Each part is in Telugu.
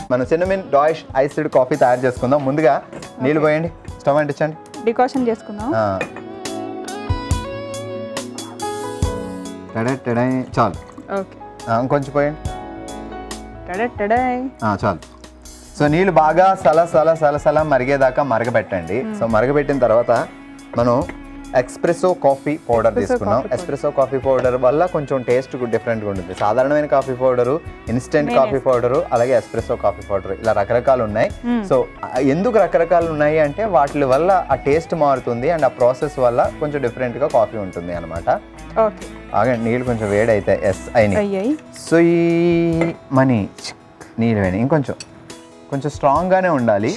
మనం సిన్నమిన్ డాయిష్ ఐస్డ్ కాఫీ తయారు చేసుకుందాం ముందుగా నీళ్ళు పోయండి స్టవ్ అంటించండి డికాషన్ చేసుకుందాం ఆ. టడే టడే చాలు ఓకే ఆ, ఇంకొంచెం పోయండి టడే టడే ఆ, చాలు సో నీళ్ళు బాగా సల సల సల సల మరిగేదాకా మరగబెట్టండి సో మరగబెట్టిన తర్వాత మనం ఎక్స్ప్రెసో కాఫీ పౌడర్ తీసుకున్నాం ఎక్స్ప్రెసో కాఫీ పౌడర్ వల్ల కొంచెం టేస్ట్ డిఫరెంట్గా ఉంటుంది సాధారణమైన coffee powder instant coffee powder అలాగే ఎస్ప్రెసో కాఫీ పౌడర్ ఇలా రకరకాలు ఉన్నాయి సో ఆ, ఎందుకు రకరకాలు ఉన్నాయి అంటే వాటి వల్ల ఆ టేస్ట్ మారుతుంది అండ్ ఆ ప్రాసెస్ వల్ల కొంచెం డిఫరెంట్గా కాఫీ ఉంటుంది అనమాట ఓకే ఆగండి నీళ్ళు కొంచెం వేడి అయితే ఎస్ అయినాయి అయ్యాయి సో ఈ మనీ నీళ్ళు వేణి ఇంకొంచెం కొంచెం స్ట్రాంగ్గానే ఉండాలి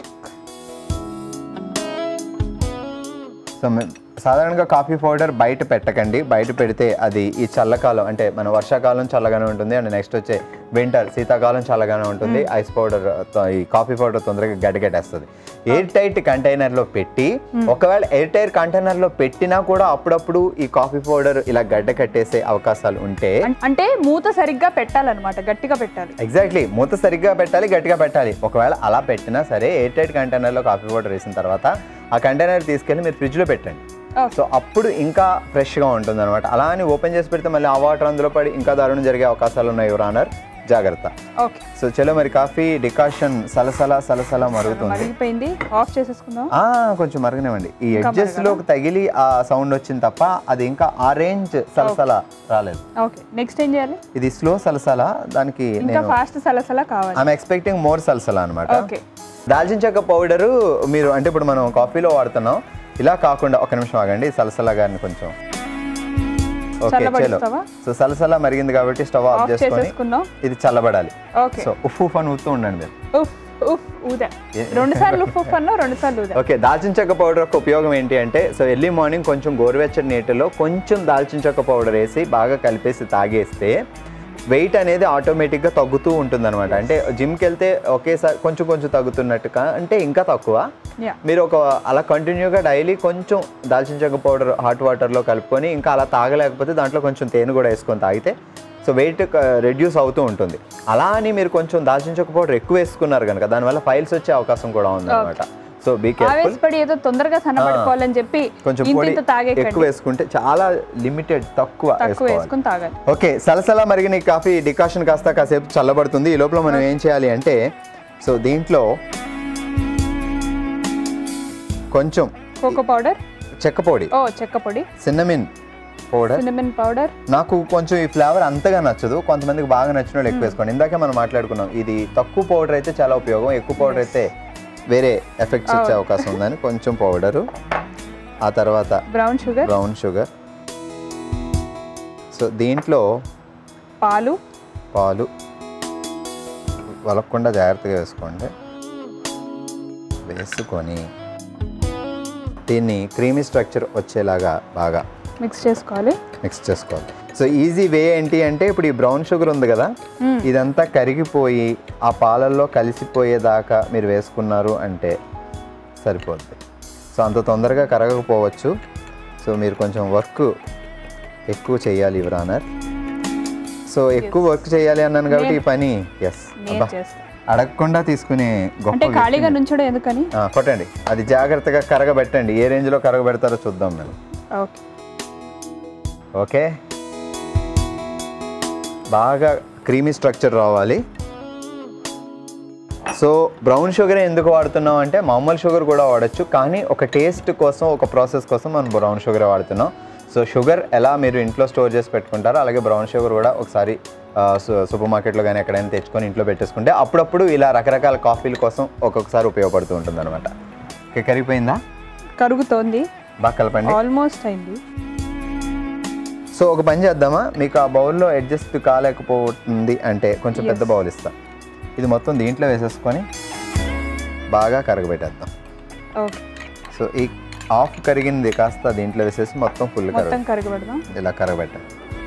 సో మే- సాధారణంగా కాఫీ పౌడర్ బయట పెట్టకండి బయట పెడితే అది ఈ చల్లకాలం అంటే మన వర్షాకాలం చల్లగానే ఉంటుంది అండ్ నెక్స్ట్ వచ్చే వింటర్ శీతాకాలం చల్లగానే ఉంటుంది ఐస్ పౌడర్ ఈ కాఫీ పౌడర్ తొందరగా గడ్డగట్టేస్తుంది ఎయిర్ టైట్ కంటైనర్లో పెట్టి ఒకవేళ ఎయిర్ టైట్ కంటైనర్లో పెట్టినా కూడా అప్పుడప్పుడు ఈ కాఫీ పౌడర్ ఇలా గడ్డ కట్టేసే అవకాశాలు ఉంటే అం- అంటే మూత సరిగ్గా పెట్టాలన్నమాట గట్టిగా పెట్టాలి ఎగ్జాక్ట్లీ మూత సరిగ్గా పెట్టాలి గట్టిగా పెట్టాలి ఒకవేళ అలా పెట్టినా సరే ఎయిర్ టైట్ కంటైనర్లో కాఫీ పౌడర్ వేసిన తర్వాత ఆ కంటైనర్ తీసుకెళ్ళి మీరు ఫ్రిడ్జ్లో పెట్టండి Okay. సో అప్పుడు ఇంకా ఫ్రెష్గా ఉంటుంది అనమాట అలా అని ఓపెన్ చేసి పెడితే మళ్ళీ ఆ వాటర్ అందులో పడి ఇంకా దారుణం జరిగే అవకాశాలు ఉన్నాయి యువర్ ఆనర్ జాగ్రత్త ఓకే సో చలో మరి కాఫీ డికాషన్ సలసల సలసల మరుగుతుంది మరిగిపోయింది ఆఫ్ చేసేసుకుందాం ఆ, కొంచెం మరగనివ్వండి ఈ ఎడ్జెస్ లోకి తగిలి ఆ సౌండ్ వచ్చింది తప్ప అది ఇంకా ఆరెంజ్ సలసల రాలేదు ఓకే నెక్స్ట్ ఏం చేయాలి ఇది స్లో సలసల దానికి ఇంకా నేను ఫాస్ట్ సలసలా కావాలి ఐఎమ్ ఎక్స్పెక్టింగ్ మోర్ సల్సలా అనమాట ఓకే దాల్చిన చెక్క పౌడరు మీరు అంటే ఇప్పుడు మనం కాఫీలో వాడుతున్నాం ఇలా కాకుండా ఒక నిమిషం ఆగండి సలసల గారిని కొంచెం ఓకే చలో చల్లబడిస్తావా? సో సలసల మరిగింది కాబట్టి స్టవ్ ఆఫ్ ఆఫ్ చేసుకొని చేసేసుకుందాం ఇది చల్లబడాలి ఓకే సో ఉఫ్ ఉఫ్ అని ఊతూ ఉండండి మీరు ఉఫ్ ఉఫ్ ఊదా రెండు సార్లు ఉఫ్ ఉఫ్ అన్నా రెండు సార్లు ఊదా ఓకే దాల్చిన చెక్క పౌడర్ యొక్క ఉపయోగం ఏంటి అంటే సో ఎర్లీ మార్నింగ్ కొంచెం గోరువెచ్చని నీటిలో కొంచెం దాల్చిన చెక్క పౌడర్ వేసి బాగా కలిపేసి తాగేస్తే వెయిట్ అనేది ఆటోమేటిక్గా తగ్గుతూ ఉంటుంది అనమాట అంటే జిమ్కి వెళ్తే ఒకేసారి కొంచెం కొంచెం తగ్గుతున్నట్టుగా అంటే ఇంకా తక్కువ యా మీరు ఒక అలా కంటిన్యూగా డైలీ కొంచెం దాల్చిన చెక్క పౌడర్ హాట్ వాటర్లో కలుపుకొని ఇంకా అలా తాగలేకపోతే దాంట్లో కొంచెం తేనె కూడా వేసుకొని తాగితే సో వెయిట్ రెడ్యూస్ అవుతూ ఉంటుంది అలా అని మీరు కొంచెం దాల్చిన చెక్క పౌడర్ ఎక్కువ వేసుకున్నారు కనుక దానివల్ల ఫైల్స్ వచ్చే అవకాశం కూడా ఉంది సో బీ కేర్ఫుల్ ఆవేశపడి ఏదో తొందరగా సన్నబడుకోవాలని చెప్పి కొంచెం ఇంత పొడి ఇంత తాగేకండి ఎక్కువ వేసుకుంటే చాలా లిమిటెడ్ తక్కువ తక్కువ వేసుకోవాలి వేసుకుని తాగాలి ఓకే సలసల మరిగిన ఈ కాఫీ డికాషన్ కాస్త కాసేపు చల్లబడుతుంది ఈ లోపల మనం ఏం చేయాలి అంటే సో దీంట్లో కొంచెం కోకో పౌడర్ చెక్క పొడి ఓ చెక్క పొడి సిన్నమిన్ పౌడర్ సినమిన్ పౌడర్ నాకు కొంచెం ఈ ఫ్లేవర్ అంతగా నచ్చదు కొంతమందికి బాగా నచ్చిన వాళ్ళు ఎక్కువ వేసుకోండి ఇందాకే మనం మాట్లాడుకున్నాం ఇది తక్కువ పౌడర్ అయితే చాలా ఉపయోగం ఎక్కువ పౌడర్ అయితే వేరే ఎఫెక్ట్స్ వచ్చే అవకాశం ఉందని కొంచెం పౌడరు ఆ తర్వాత brown sugar brown sugar so దీంట్లో పాలు పాలు వలకుండా జాగ్రత్తగా వేసుకోండి వేసుకొని దీన్ని క్రీమీ స్ట్రక్చర్ వచ్చేలాగా బాగా మిక్స్ చేసుకోవాలి మిక్స్ చేసుకోవాలి సో ఈజీ వే ఏంటి అంటే ఇప్పుడు ఈ బ్రౌన్ షుగర్ ఉంది కదా మ్మ్. ఇదంతా కరిగిపోయి ఆ పాలల్లో కలిసిపోయేదాకా మీరు వేసుకున్నారు అంటే సరిపోద్ది సో అంత తొందరగా కరగకపోవచ్చు సో మీరు కొంచెం వర్క్ ఎక్కువ చేయాలి యువరానర్ సో ఎక్కువ వర్క్ చేయాలి అన్నాను కాబట్టి ఈ పని ఎస్ నేను చేస్తాను అడగకుండా తీసుకునే గొప్ప అంటే ఖాళీగా వ్యక్తిని. నుంచోడం ఎందుకని ఆ, కొట్టండి అది జాగ్రత్తగా కరగబెట్టండి ఏ రేంజ్లో కరగబెడతారో చూద్దాం మేము ఓకే ఓకే బాగా క్రీమీ స్ట్రక్చర్ రావాలి సో బ్రౌన్ షుగర్ ఎందుకు వాడుతున్నాం అంటే మామూలు షుగర్ కూడా వాడచ్చు కానీ ఒక టేస్ట్ కోసం ఒక ప్రాసెస్ కోసం మనం బ్రౌన్ షుగర్ వాడుతున్నాం సో షుగర్ ఎలా మీరు ఇంట్లో స్టోర్ చేసి పెట్టుకుంటారో అలాగే బ్రౌన్ షుగర్ కూడా ఒకసారి ఆ, సు- సూపర్ మార్కెట్లో కానీ ఎక్కడైనా తెచ్చుకొని ఇంట్లో పెట్టేసుకుంటే అప్పుడప్పుడు ఇలా రకరకాల కాఫీల కోసం ఒక్కొక్కసారి ఉపయోగపడుతూ ఉంటుంది అనమాట ఓకే కరిగిపోయిందా కరుగుతోంది బాగా కలపండి ఆల్మోస్ట్ అయింది సో ఒక పని చేద్దామా మీకు ఆ బౌల్లో అడ్జస్ట్ కాలేకపోతుంది అంటే కొంచెం పెద్ద బౌల్ ఇస్తా ఇది మొత్తం దీంట్లో వేసేసుకొని బాగా కరగబెట్టేద్దాం ఓకే సో ఈ హాఫ్ కరిగింది కాస్త దీంట్లో వేసేసి మొత్తం ఫుల్ కరగ మొత్తం కరగబెడదాం ఇలా కరగబెట్టాలి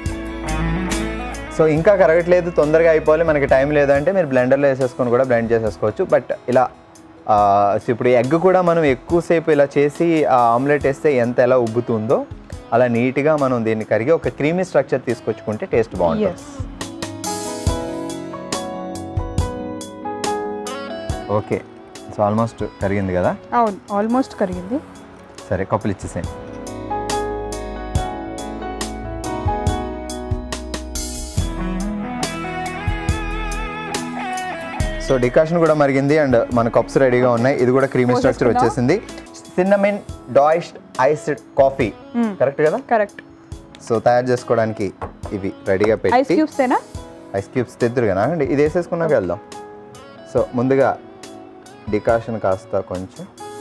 సో ఇంకా కరగట్లేదు తొందరగా అయిపోవాలి మనకి టైం లేదంటే మీరు బ్లెండర్లో వేసేసుకొని కూడా బ్లెండ్ చేసేసుకోవచ్చు బట్ ఇలా ఆ, సో ఇప్పుడు ఎగ్ కూడా మనం ఎక్కువసేపు ఇలా చేసి ఆ ఆమ్లెట్ వేస్తే ఎంత ఎలా ఉబ్బుతుందో అలా నీట్గా మనం దీన్ని కరిగి ఒక క్రీమీ స్ట్రక్చర్ తీసుకొచ్చుకుంటే టేస్ట్ బాగుంటుంది ఎస్ ఓకే సో ఆల్మోస్ట్ కరిగింది కదా అవును ఆల్మోస్ట్ కరిగింది సరే కప్పులు ఇచ్చేసేయండి సో డికాషన్ కూడా మరిగింది అండ్ మన కప్స్ రెడీగా ఉన్నాయి ఇది కూడా క్రీమీ స్ట్రక్చర్ వచ్చేసింది సిన్నమిన్ డాయిష్డ్ ఐస్డ్ కాఫీ కరెక్ట్ కదా కరెక్ట్ సో తయారు చేసుకోవడానికి ఇవి రెడీగా ఐస్ పెట్టి క్యూబ్స్ ఏనా ఐస్ క్యూబ్స్ తెద్దురు కదా అండి ఇది వేసేసుకున్నాక వెళ్దాం సో ముందుగా డికాషన్ కాస్త కొంచెం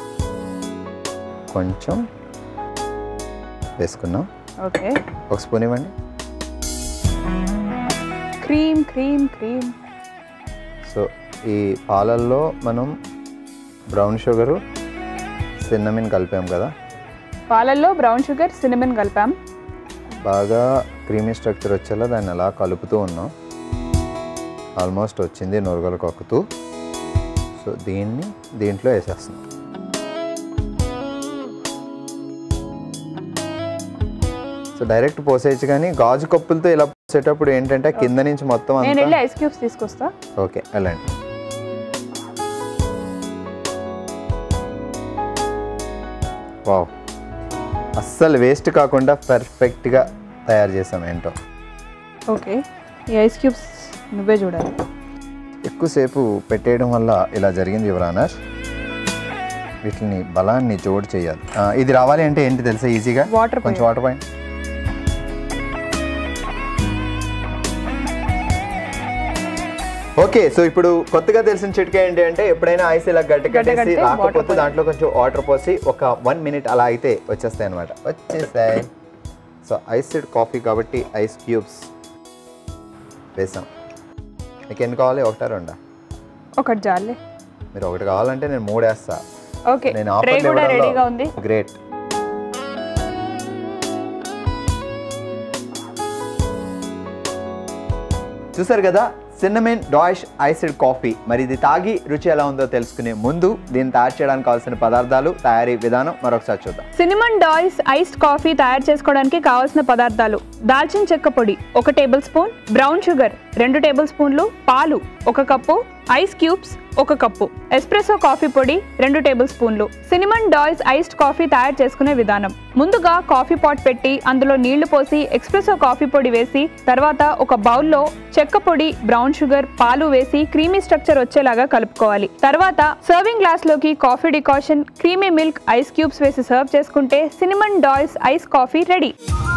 కొంచెం వేసుకున్నాం ఓకే ఒక స్పూన్ ఇవ్వండి క్రీమ్ క్రీమ్ క్రీమ్ సో ఈ పాలల్లో మనం బ్రౌన్ షుగరు సిన్నమిన్ కలిపాం కదా పాలల్లో బ్రౌన్ షుగర్ సినిమన్ కలిపాం బాగా క్రీమీ స్ట్రక్చర్ వచ్చేలా దాన్ని అలా కలుపుతూ ఉన్నాం ఆల్మోస్ట్ వచ్చింది నొరగలు కక్కుతూ సో దీన్ని దీంట్లో వేసేస్తున్నాం సో డైరెక్ట్ పోసేయచ్చు కానీ గాజు కప్పులతో ఇలా పోసేటప్పుడు ఏంటంటే కింద నుంచి మొత్తం నేను అంతా వెళ్ళి ఐస్ క్యూబ్స్ తీసుకొస్తా ఓకే వెళ్ళండి వావ్ అస్సలు వేస్ట్ కాకుండా పర్ఫెక్ట్గా తయారు చేసాం ఏంటో ఓకే ఈ ఐస్ క్యూబ్స్ నువ్వే చూడాలి ఎక్కువసేపు పెట్టేయడం వల్ల ఇలా జరిగింది యువరానర్ వీటిని బలాన్ని జోడు చేయాలి ఆ, ఇది రావాలి అంటే ఏంటి తెలుసా ఈజీగా Water కొంచెం వాటర్ పాయింట్ ఓకే సో ఇప్పుడు కొత్తగా తెలిసిన చిట్కా ఏంటి అంటే ఎప్పుడైనా ఐస్ ఇలా గట్టి గడ్డ కట్టేసి కడితే water రాకపోతే పోయాలి. దాంట్లో కొంచెం వాటర్ పోసి ఒక వన్ మినిట్ అలా అయితే వచ్చేస్తాయి అనమాట వచ్చేసాయి సో ఐస్డ్ కాఫీ కాబట్టి ఐస్ క్యూబ్స్ వేసాం మీకు ఎన్ని కావాలి ఒకటా రెండా ఒకటి జాలే మీరు ఒకటి కావాలంటే నేను మూడు వేస్తా ఓకే నేను ట్రే ఆఫర్ కూడా రెడీగా ఉంది గ్రేట్ చూసారు కదా సిన్నమెన్ డాష్ ఐసిడ్ కాఫీ మరి ఇది తాగి రుచి ఎలా ఉందో తెలుసుకునే ముందు దీన్ని తయారు చేయడానికి కావాల్సిన పదార్థాలు తయారీ విధానం మరొకసారి చూద్దాం సినిమన్ డాయిస్ ఐస్డ్ కాఫీ తయారు చేసుకోవడానికి కావాల్సిన పదార్థాలు దాల్చిన చెక్క పొడి ఒక టేబుల్ స్పూన్ బ్రౌన్ షుగర్ రెండు టేబుల్ స్పూన్లు పాలు ఒక కప్పు ఐస్ క్యూబ్స్ ఒక కప్పు ఎస్ప్రెసో కాఫీ పొడి రెండు టేబుల్ స్పూన్లు సినిమన్ డాయిస్ ఐస్డ్ కాఫీ తయారు చేసుకునే విధానం ముందుగా కాఫీ పాట్ పెట్టి అందులో నీళ్లు పోసి ఎక్స్ప్రెసో కాఫీ పొడి వేసి తర్వాత ఒక బౌల్లో చెక్క పొడి బ్రౌన్ షుగర్ పాలు వేసి క్రీమీ స్ట్రక్చర్ వచ్చేలాగా కలుపుకోవాలి తర్వాత సర్వింగ్ గ్లాస్ లోకి coffee decoction creamy milk ice cubes వేసి సర్వ్ చేసుకుంటే cinnamon dolce iced coffee ready